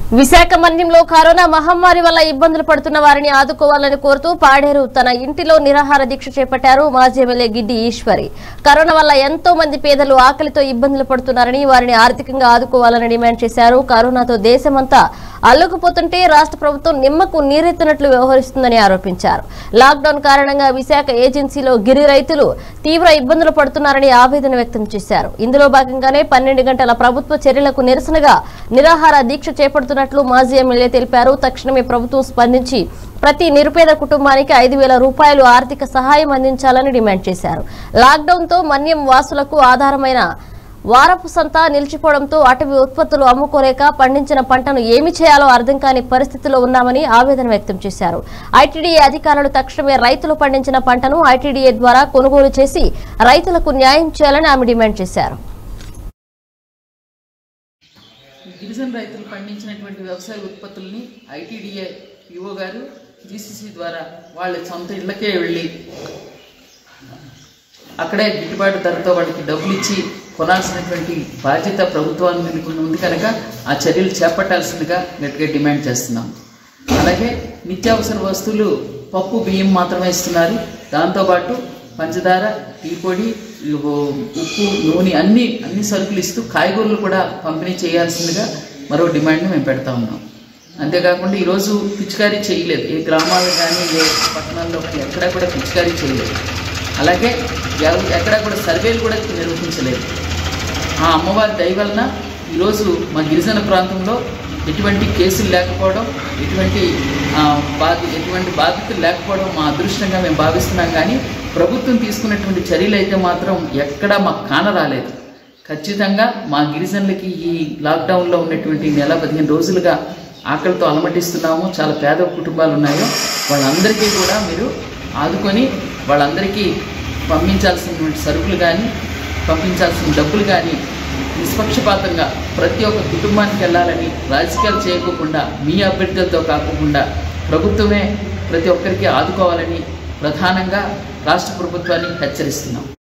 విశాఖ మన్యంలో కరోనా మహమ్మారి వల్ల ఇబ్బందులు పడుతున్న వారిని ఆదుకోవాలని కోరుతూ పాడేరు తన ఇంటిలో నిరాహార దీక్ష చేపట్టారు మాజీ ఎమ్మెల్యే గిడ్డి ఈశ్వరి కరోనా వల్ల ఎంతో మంది పేదలు ఆకలితో ఇబ్బందులు పడుతున్నారని వారిని ఆర్థికంగా ఆదుకోవాలని డిమాండ్ చేశారు కరోనాతో దేశమంతా అల్లుకుపోతుంటే రాష్ట్ర ప్రభుత్వం నిమ్మకు నీరెత్తినట్లు వ్యవహరిస్తుందని ఆరోపించారు లాక్డౌన్ కారణంగా విశాఖ ఏజెన్సీలో గిరి రైతులు తీవ్ర ఇబ్బందులు పడుతున్నారని ఆవేదన వ్యక్తం చేశారు ఇందులో భాగంగానే పన్నెండు గంటల ప్రభుత్వ చర్యలకు నిరసనగా నిరాహార దీక్ష చేపడుతున్నట్లు మాజీ ఎమ్మెల్యే తెలిపారు తక్షణమే ప్రభుత్వం స్పందించి ప్రతి నిరుపేద కుటుంబానికి ఐదు వేల రూపాయలు ఆర్థిక సహాయం అందించాలని డిమాండ్ చేశారు లాక్డౌన్తో మన్యం వాసులకు ఆధారమైన వారపు సంత నిలిచిపోవడంతో అటవీ ఉత్పత్తులు అమ్ముకోలేక పండించిన పంటను ఏమి చేయాలో అర్థం కాని పరిస్థితిలో ఉన్నామని ఆవేదన వ్యక్తం చేశారు ఐటీడీఏ అధికారులు తక్షణమే రైతులు పండించిన పంటను ఐటీడీఏ ద్వారా కొనుగోలు చేసి రైతులకు న్యాయం చేయాలని ఆమె డిమాండ్ చేశారు గిరిజన రైతులు పండించినటువంటి వ్యవసాయ ఉత్పత్తుల్ని ఐటీడీఏ పిఓ గారు జీసీసీ ద్వారా వాళ్ళ సొంత ఇళ్ళకే వెళ్ళి అక్కడే గిట్టుబాటు ధరతో వాళ్ళకి డబ్బులు ఇచ్చి కొనాల్సినటువంటి బాధ్యత ప్రభుత్వానికి ఉంది కనుక ఆ చర్యలు చేపట్టాల్సిందిగా గట్టిగా డిమాండ్ చేస్తున్నాం అలాగే నిత్యావసర వస్తువులు పప్పు బియ్యం మాత్రమే ఇస్తున్నారు దాంతోపాటు పంచదార టీ పొడి ఇగో ఉప్పు నూనె అన్ని అన్ని సరుకులు ఇస్తూ కాయగూరలు కూడా పంపిణీ చేయాల్సిందిగా మరో డిమాండ్ని మేము పెడతా ఉన్నాం అంతేకాకుండా ఈరోజు పిచికారీ చేయలేదు ఏ గ్రామాలు కానీ ఏ పట్టణాల్లో ఎక్కడా కూడా పిచికారీ చేయలేదు అలాగే ఎవ- ఎక్కడా కూడా సర్వేలు కూడా నిర్వహించలేదు ఆ అమ్మవారి దయ వలన ఈరోజు మా గిరిజన ప్రాంతంలో ఎటువంటి కేసులు లేకపోవడం ఎటువంటి ఆ, బాధ ఎటువంటి బాధితులు లేకపోవడం మా అదృష్టంగా మేము భావిస్తున్నాం కానీ ప్రభుత్వం తీసుకున్నటువంటి చర్యలు అయితే మాత్రం ఎక్కడా మాకు కానరాలేదు ఖచ్చితంగా మా గిరిజనులకి ఈ లాక్డౌన్లో ఉన్నటువంటి నెల పదిహేను రోజులుగా ఆకలితో అలమటిస్తున్నాము చాలా పేద కుటుంబాలు ఉన్నాయో వాళ్ళందరికీ కూడా మీరు ఆదుకొని వాళ్ళందరికీ పంపించాల్సినటువంటి సరుకులు కానీ పంపించాల్సిన డబ్బులు కానీ నిష్పక్షపాతంగా ప్రతి ఒక్క కుటుంబానికి వెళ్ళాలని రాజకీయాలు చేయకోకుండా మీ అభ్యర్థులతో కాకుండా ప్రభుత్వమే ప్రతి ఒక్కరికి ఆదుకోవాలని ప్రధానంగా రాష్ట్ర ప్రభుత్వాన్ని హెచ్చరిస్తున్నాం